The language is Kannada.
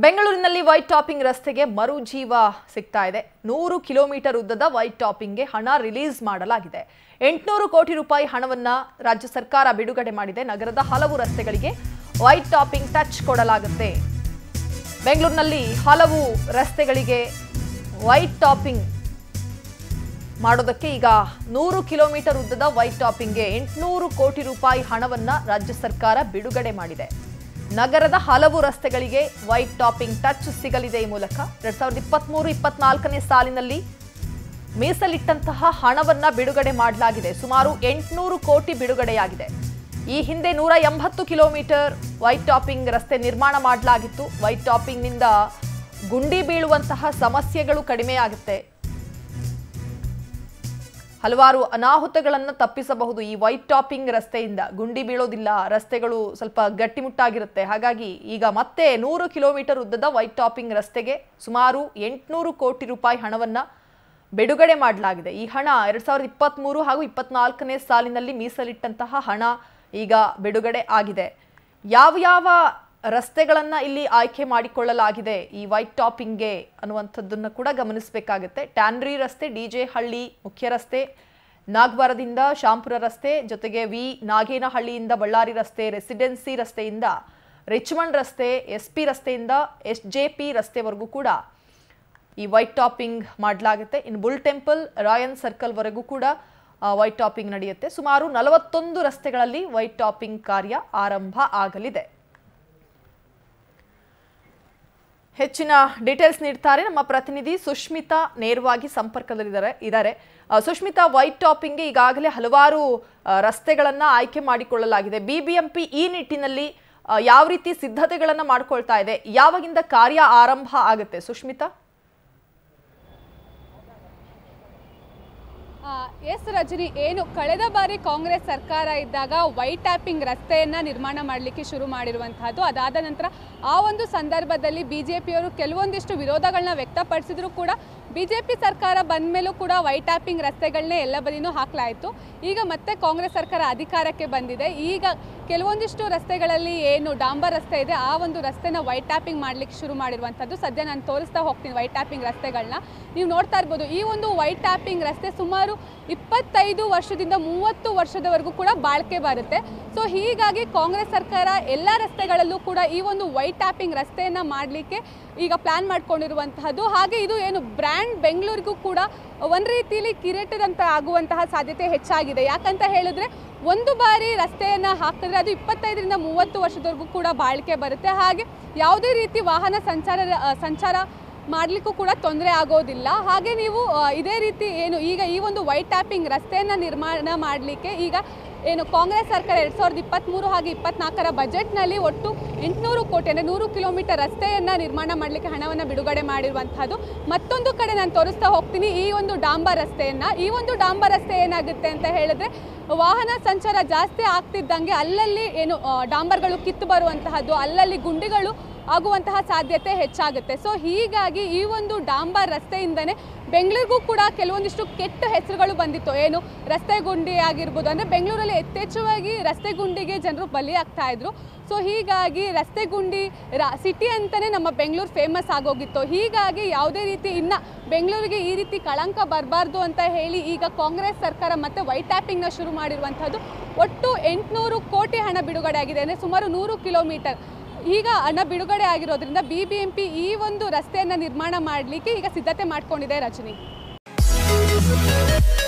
ಬೆಂಗಳೂರಿನಲ್ಲಿ ವೈಟ್ ಟಾಪಿಂಗ್ ರಸ್ತೆಗೆ ಮರು ಜೀವ ಸಿಗ್ತಾ ಇದೆ ನೂರು ಕಿಲೋಮೀಟರ್ ಉದ್ದದ ವೈಟ್ ಟಾಪಿಂಗ್ಗೆ ಹಣ ರಿಲೀಸ್ ಮಾಡಲಾಗಿದೆ ಎಂಟುನೂರು ಕೋಟಿ ರೂಪಾಯಿ ಹಣವನ್ನ ರಾಜ್ಯ ಸರ್ಕಾರ ಬಿಡುಗಡೆ ಮಾಡಿದೆ ನಗರದ ಹಲವು ರಸ್ತೆಗಳಿಗೆ ವೈಟ್ ಟಾಪಿಂಗ್ ಟಚ್ ಕೊಡಲಾಗುತ್ತೆ ಬೆಂಗಳೂರಿನಲ್ಲಿ ಹಲವು ರಸ್ತೆಗಳಿಗೆ ವೈಟ್ ಟಾಪಿಂಗ್ ಮಾಡೋದಕ್ಕೆ ಈಗ ನೂರು ಕಿಲೋಮೀಟರ್ ಉದ್ದದ ವೈಟ್ ಟಾಪಿಂಗ್ಗೆ ಎಂಟುನೂರು ಕೋಟಿ ರೂಪಾಯಿ ಹಣವನ್ನ ರಾಜ್ಯ ಸರ್ಕಾರ ಬಿಡುಗಡೆ ಮಾಡಿದೆ ನಗರದ ಹಲವು ರಸ್ತೆಗಳಿಗೆ ವೈಟ್ ಟಾಪಿಂಗ್ ಟಚ್ ಸಿಗಲಿದೆ ಈ ಮೂಲಕ ಎರಡ್ ಸಾವಿರದ ಇಪ್ಪತ್ಮೂರು ಇಪ್ಪತ್ನಾಲ್ಕನೇ ಸಾಲಿನಲ್ಲಿ ಮೀಸಲಿಟ್ಟಂತಹ ಹಣವನ್ನ ಬಿಡುಗಡೆ ಮಾಡಲಾಗಿದೆ ಸುಮಾರು ಎಂಟುನೂರು ಕೋಟಿ ಬಿಡುಗಡೆಯಾಗಿದೆ ಈ ಹಿಂದೆ ನೂರ ಎಂಬತ್ತು ಕಿಲೋಮೀಟರ್ ವೈಟ್ ಟಾಪಿಂಗ್ ರಸ್ತೆ ನಿರ್ಮಾಣ ಮಾಡಲಾಗಿತ್ತು ವೈಟ್ ಟಾಪಿಂಗ್ನಿಂದ ಗುಂಡಿ ಬೀಳುವಂತಹ ಸಮಸ್ಯೆಗಳು ಕಡಿಮೆಯಾಗುತ್ತೆ ಹಲವಾರು ಅನಾಹುತಗಳನ್ನು ತಪ್ಪಿಸಬಹುದು ಈ ವೈಟ್ ಟಾಪಿಂಗ್ ರಸ್ತೆಯಿಂದ ಗುಂಡಿ ಬೀಳೋದಿಲ್ಲ ರಸ್ತೆಗಳು ಸ್ವಲ್ಪ ಗಟ್ಟಿಮುಟ್ಟಾಗಿರುತ್ತೆ ಹಾಗಾಗಿ ಈಗ ಮತ್ತೆ ನೂರು ಕಿಲೋಮೀಟರ್ ಉದ್ದದ ವೈಟ್ ಟಾಪಿಂಗ್ ರಸ್ತೆಗೆ ಸುಮಾರು ಎಂಟುನೂರು ಕೋಟಿ ರೂಪಾಯಿ ಹಣವನ್ನ ಬಿಡುಗಡೆ ಮಾಡಲಾಗಿದೆ ಈ ಹಣ ಎರಡ್ ಸಾವಿರದ ಇಪ್ಪತ್ತ್ಮೂರು ಹಾಗೂ ಇಪ್ಪತ್ನಾಲ್ಕನೇ ಸಾಲಿನಲ್ಲಿ ಮೀಸಲಿಟ್ಟಂತಹ ಹಣ ಈಗ ಬಿಡುಗಡೆ ಆಗಿದೆ ಯಾವ ಯಾವ ರಸ್ತೆಗಳನ್ನು ಇಲ್ಲಿ ಆಯ್ಕೆ ಮಾಡಿಕೊಳ್ಳಲಾಗಿದೆ ಈ ವೈಟ್ ಟಾಪಿಂಗ್ಗೆ ಅನ್ನುವಂಥದ್ದನ್ನು ಕೂಡ ಗಮನಿಸಬೇಕಾಗುತ್ತೆ ಟ್ಯಾನ್ರಿ ರಸ್ತೆ ಡಿ ಜೆ ಹಳ್ಳಿ ಮುಖ್ಯ ರಸ್ತೆ ನಾಗವಾರದಿಂದ ಶಾಂಪುರ ರಸ್ತೆ ಜೊತೆಗೆ ವಿ ನಾಗೇನಹಳ್ಳಿಯಿಂದ ಬಳ್ಳಾರಿ ರಸ್ತೆ ರೆಸಿಡೆನ್ಸಿ ರಸ್ತೆಯಿಂದ ರಿಚ್ಮಂಡ್ ರಸ್ತೆ ಎಸ್ ಪಿ ರಸ್ತೆಯಿಂದ ಎಸ್ ಜೆ ಪಿ ರಸ್ತೆವರೆಗೂ ಕೂಡ ಈ ವೈಟ್ ಟಾಪಿಂಗ್ ಮಾಡಲಾಗುತ್ತೆ ಇನ್ನು ಬುಲ್ ಟೆಂಪಲ್ ರಾಯನ್ ಸರ್ಕಲ್ವರೆಗೂ ಕೂಡ ಆ, ವೈಟ್ ಟಾಪಿಂಗ್ ನಡೆಯುತ್ತೆ ಸುಮಾರು ನಲವತ್ತೊಂದು ರಸ್ತೆಗಳಲ್ಲಿ ವೈಟ್ ಟಾಪಿಂಗ್ ಕಾರ್ಯ ಆರಂಭ ಆಗಲಿದೆ ಹೆಚ್ಚಿನ ಡೀಟೇಲ್ಸ್ ನೀಡ್ತಾರೆ ನಮ್ಮ ಪ್ರತಿನಿಧಿ ಸುಷ್ಮಿತಾ ನೇರವಾಗಿ ಸಂಪರ್ಕದಲ್ಲಿದ್ದಾರೆ ಇದ್ದಾರೆ ಆ, ಸುಷ್ಮಿತಾ ವೈಟ್ ಟಾಪಿಂಗ್ಗೆ ಈಗಾಗಲೇ ಹಲವಾರು ಆ, ರಸ್ತೆಗಳನ್ನ ಆಯ್ಕೆ ಮಾಡಿಕೊಳ್ಳಲಾಗಿದೆ ಬಿಬಿಎಂಪಿ ಈ ನಿಟ್ಟಿನಲ್ಲಿ ಆ, ಯಾವ ರೀತಿ ಸಿದ್ಧತೆಗಳನ್ನ ಮಾಡ್ಕೊಳ್ತಾ ಇದೆ ಯಾವಾಗಿಂದ ಕಾರ್ಯ ಆರಂಭ ಆಗುತ್ತೆ ಸುಷ್ಮಿತಾ ಆ, ಎಸ್ ರಜನಿ ಏನು ಕಳೆದ ಬಾರಿ ಕಾಂಗ್ರೆಸ್ ಸರ್ಕಾರ ಇದ್ದಾಗ ವೈಟ್ ಟ್ಯಾಪಿಂಗ್ ರಸ್ತೆಯನ್ನು ನಿರ್ಮಾಣ ಮಾಡಲಿಕ್ಕೆ ಶುರು ಮಾಡಿರುವಂತಹದ್ದು ಅದಾದ ನಂತರ ಆ ಒಂದು ಸಂದರ್ಭದಲ್ಲಿ ಬಿ ಜೆ ಪಿಯವರು ಕೆಲವೊಂದಿಷ್ಟು ವಿರೋಧಗಳನ್ನ ವ್ಯಕ್ತಪಡಿಸಿದ್ರು ಕೂಡ ಬಿ ಜೆ ಪಿ ಸರ್ಕಾರ ಬಂದ ಮೇಲೂ ಕೂಡ ವೈಟ್ ಟ್ಯಾಪಿಂಗ್ ರಸ್ತೆಗಳನ್ನೇ ಎಲ್ಲ ಬದಿನೂ ಹಾಕಲಾಯಿತು ಈಗ ಮತ್ತೆ ಕಾಂಗ್ರೆಸ್ ಸರ್ಕಾರ ಅಧಿಕಾರಕ್ಕೆ ಬಂದಿದೆ ಈಗ ಕೆಲವೊಂದಿಷ್ಟು ರಸ್ತೆಗಳಲ್ಲಿ ಏನು ಡಾಂಬರ್ ರಸ್ತೆ ಇದೆ ಆ ಒಂದು ರಸ್ತೆನ ವೈಟ್ ಟ್ಯಾಪಿಂಗ್ ಮಾಡಲಿಕ್ಕೆ ಶುರು ಮಾಡಿರುವಂಥದ್ದು ಸದ್ಯ ನಾನು ತೋರಿಸ್ತಾ ಹೋಗ್ತೀನಿ ವೈಟ್ ಟ್ಯಾಪಿಂಗ್ ರಸ್ತೆಗಳನ್ನ ನೀವು ನೋಡ್ತಾ ಇರ್ಬೋದು ಈ ಒಂದು ವೈಟ್ ಟ್ಯಾಪಿಂಗ್ ರಸ್ತೆ ಸುಮಾರು ಇಪ್ಪತ್ತೈದು ವರ್ಷದಿಂದ ಮೂವತ್ತು ವರ್ಷದವರೆಗೂ ಕೂಡ ಬಾಳಿಕೆ ಬರುತ್ತೆ ಸೊ ಹೀಗಾಗಿ ಕಾಂಗ್ರೆಸ್ ಸರ್ಕಾರ ಎಲ್ಲ ರಸ್ತೆಗಳಲ್ಲೂ ಕೂಡ ಈ ಒಂದು ವೈಟ್ ಟ್ಯಾಪಿಂಗ್ ರಸ್ತೆಯನ್ನು ಮಾಡಲಿಕ್ಕೆ ಈಗ ಪ್ಲಾನ್ ಮಾಡ್ಕೊಂಡಿರುವಂತಹದ್ದು ಹಾಗೆ ಇದು ಏನು ಬ್ರ್ಯಾಂಡ್ ಬೆಂಗಳೂರಿಗೂ ಕೂಡ ಒಂದು ರೀತಿಯಲ್ಲಿ ಕಿರೀಟದಂತ ಆಗುವಂತಹ ಸಾಧ್ಯತೆ ಹೆಚ್ಚಾಗಿದೆ ಯಾಕಂತ ಹೇಳಿದ್ರೆ ಒಂದು ಬಾರಿ ರಸ್ತೆಯನ್ನು ಹಾಕಿದ್ರೆ ಅದು ಇಪ್ಪತ್ತೈದರಿಂದ ಮೂವತ್ತು ವರ್ಷದವರೆಗೂ ಕೂಡ ಬಾಳಿಕೆ ಬರುತ್ತೆ ಹಾಗೆ ಯಾವುದೇ ರೀತಿ ವಾಹನ ಸಂಚಾರ ಆ, ಸಂಚಾರ ಮಾಡಲಿಕ್ಕೂ ಕೂಡ ತೊಂದರೆ ಆಗೋದಿಲ್ಲ ಹಾಗೆ ನೀವು ಆ, ಇದೇ ರೀತಿ ಏನು ಈಗ ಈ ಒಂದು ವೈಟ್ ಟ್ಯಾಪಿಂಗ್ ರಸ್ತೆಯನ್ನು ನಿರ್ಮಾಣ ಮಾಡಲಿಕ್ಕೆ ಈಗ ಏನು ಕಾಂಗ್ರೆಸ್ ಸರ್ಕಾರ ಎರಡು ಸಾವಿರದ ಇಪ್ಪತ್ತ್ಮೂರು ಹಾಗೆ ಇಪ್ಪತ್ನಾಲ್ಕರ ಬಜೆಟ್ನಲ್ಲಿ ಒಟ್ಟು ಎಂಟುನೂರು ಕೋಟಿ ಅಂದರೆ ನೂರು ಕಿಲೋಮೀಟರ್ ರಸ್ತೆಯನ್ನು ನಿರ್ಮಾಣ ಮಾಡಲಿಕ್ಕೆ ಹಣವನ್ನು ಬಿಡುಗಡೆ ಮಾಡಿರುವಂಥದ್ದು ಮತ್ತೊಂದು ಕಡೆ ನಾನು ತೋರಿಸ್ತಾ ಹೋಗ್ತೀನಿ ಈ ಒಂದು ಡಾಂಬರ್ ರಸ್ತೆಯನ್ನು ಈ ಒಂದು ಡಾಂಬರ್ ರಸ್ತೆ ಏನಾಗುತ್ತೆ ಅಂತ ಹೇಳಿದ್ರೆ ವಾಹನ ಸಂಚಾರ ಜಾಸ್ತಿ ಆಗ್ತಿದ್ದಂಗೆ ಅಲ್ಲಲ್ಲಿ ಏನು ಆ, ಡಾಂಬರ್ಗಳು ಕಿತ್ತು ಬರುವಂತಹದ್ದು ಅಲ್ಲಲ್ಲಿ ಗುಂಡಿಗಳು ಆಗುವಂತಹ ಸಾಧ್ಯತೆ ಹೆಚ್ಚಾಗುತ್ತೆ ಸೊ ಹೀಗಾಗಿ ಈ ಒಂದು ಡಾಂಬರ್ ರಸ್ತೆಯಿಂದನೇ ಬೆಂಗಳೂರಿಗೂ ಕೂಡ ಕೆಲವೊಂದಿಷ್ಟು ಕೆಟ್ಟ ಹೆಸರುಗಳು ಬಂದಿತ್ತು ಏನು ರಸ್ತೆ ಗುಂಡಿ ಆಗಿರ್ಬೋದು ಅಂದರೆ ಬೆಂಗಳೂರಲ್ಲಿ ಯಥೇಚ್ಛವಾಗಿ ರಸ್ತೆ ಗುಂಡಿಗೆ ಜನರು ಬಲಿಯಾಗ್ತಾ ಇದ್ರು ಸೊ ಹೀಗಾಗಿ ರಸ್ತೆ ಗುಂಡಿ ರಾ ಸಿಟಿ ಅಂತಲೇ ನಮ್ಮ ಬೆಂಗಳೂರು ಫೇಮಸ್ ಆಗೋಗಿತ್ತು ಹೀಗಾಗಿ ಯಾವುದೇ ರೀತಿ ಇನ್ನು ಬೆಂಗಳೂರಿಗೆ ಈ ರೀತಿ ಕಳಂಕ ಬರಬಾರ್ದು ಅಂತ ಹೇಳಿ ಈಗ ಕಾಂಗ್ರೆಸ್ ಸರ್ಕಾರ ಮತ್ತೆ ವೈಟ್ ಟ್ಯಾಪಿಂಗ್ನ ಶುರು ಮಾಡಿರುವಂಥದ್ದು ಒಟ್ಟು ಎಂಟುನೂರು ಕೋಟಿ ಹಣ ಬಿಡುಗಡೆ ಆಗಿದೆ ಅಂದರೆ ಸುಮಾರು ನೂರು ಕಿಲೋಮೀಟರ್ ಈಗ ಹಣ ಬಿಡುಗಡೆ ಆಗಿರೋದ್ರಿಂದ ಬಿ ಬಿ ಎಂ ಪಿ ಈ ಒಂದು ರಸ್ತೆಯನ್ನು ನಿರ್ಮಾಣ ಮಾಡಲಿಕ್ಕೆ ಈಗ ಸಿದ್ಧತೆ ಮಾಡ್ಕೊಂಡಿದೆ ರಜನಿ